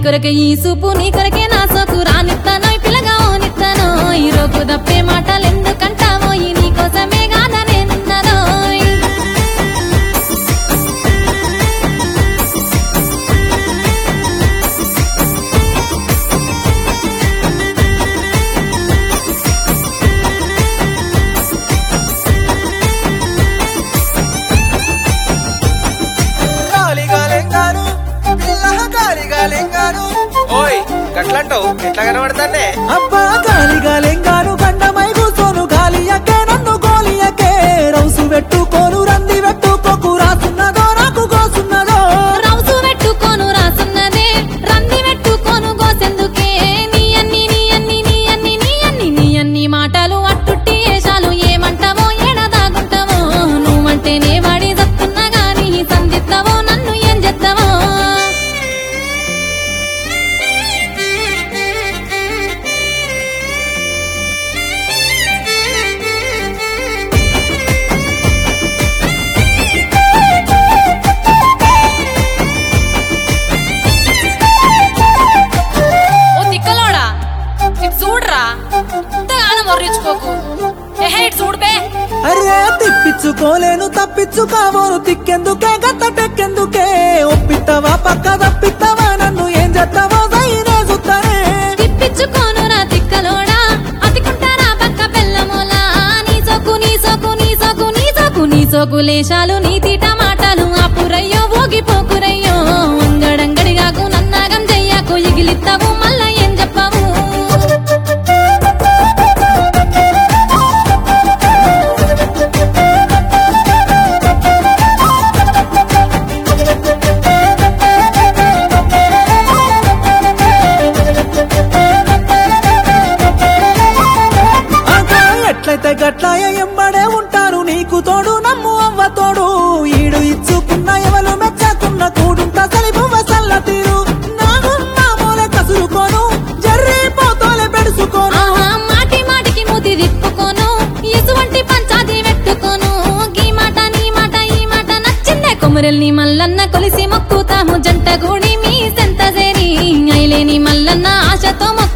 కొరకే ఈ సూపు నీ కొరకే నా సోకు రానిస్తానో పిల్లగా ఓనిస్తానో ఈ రోకు దప్పే మాటలు ఎందుకంటావో ఈ నీ కోసమే కాదా నేనున్నానో గాలిగా లెంగాను పిల్ల గాలిగా లెంగాను ఓయ్ గట్లంటావు ఎట్లా కనబడతానే అబ్బా గాలిగా లెంగాను గండమై కూర్చోను గాలి అక్కే నన్ను గోలి అక్కే రౌసు పెట్టుకోను రంది పెట్టుకోకు రాసున్నదో నాకు కోసున్నదో రౌసు పెట్టుకోను రాసున్నదే రంది పెట్టుకోను గోసెందుకే నీ అన్ని నీ అన్ని నీ అన్ని నీ అన్ని నీ అన్ని మాటలు అట్టుట్టి ఏషాలు ఏమంటావో ఏడదాగుంటావో నువ్వంటేనే వాడి దత్తున్నా గాని సందిస్తావో నన్ను ఏం చేస్తావో ఓ తిక్కలోడా ఇటు చూడరా ఇంతగానం మొర్రించుకోకు ఏహే ఇటు చూడబే అరే తిప్పించుకోలేను తప్పించుకోవోను తిక్కెందుకే గత టెక్కెందుకే ఒప్పిస్తావా పక్క తప్పిస్తావా నన్ను ఏం చేస్తావో సైనే చూస్తానే తిప్పించుకోను రా తిక్కలోడా అతికుంటారా పక్క బెల్లమోలా నీ సోకు నీ సోకు నీ సోకు నీ సోకు నీ సోకు లేశాలు నీ తీట మాటలు ఆపురయ్యో ఊగిపోకురయ్యో అంగడంగడిగాకు నన్నాగం చెయ్యకు ఎగిలిస్తావు మళ్ళా ఏం చెప్పావు ఆగా ఎట్లయితే గట్లాయ ఎంబడే ఉంటారు నీకు తోడు నమ్ము అవ్వ తోడు ఈడు ఇచ్చుకున్న ఎవలు మెచ్చకున్న కూడుంట సలిపువ్వ సల్ల తీరు నాగు మామూలే కసురుకోను జర్రి పోతోలే పెడుసుకోను ఆహా మాటి మాటికి మూతి తిప్పుకోను ఎటువంటి పంచాది పెట్టుకోను గీ మాట నీ మాట ఈ మాట నచ్చిందే కొమురెల్ని మల్లన్న కొలిసి మొక్కుతాము జంట గూడి మీ సెంత చేరి ఐలేని మల్లన్న ఆశతో మొక్కు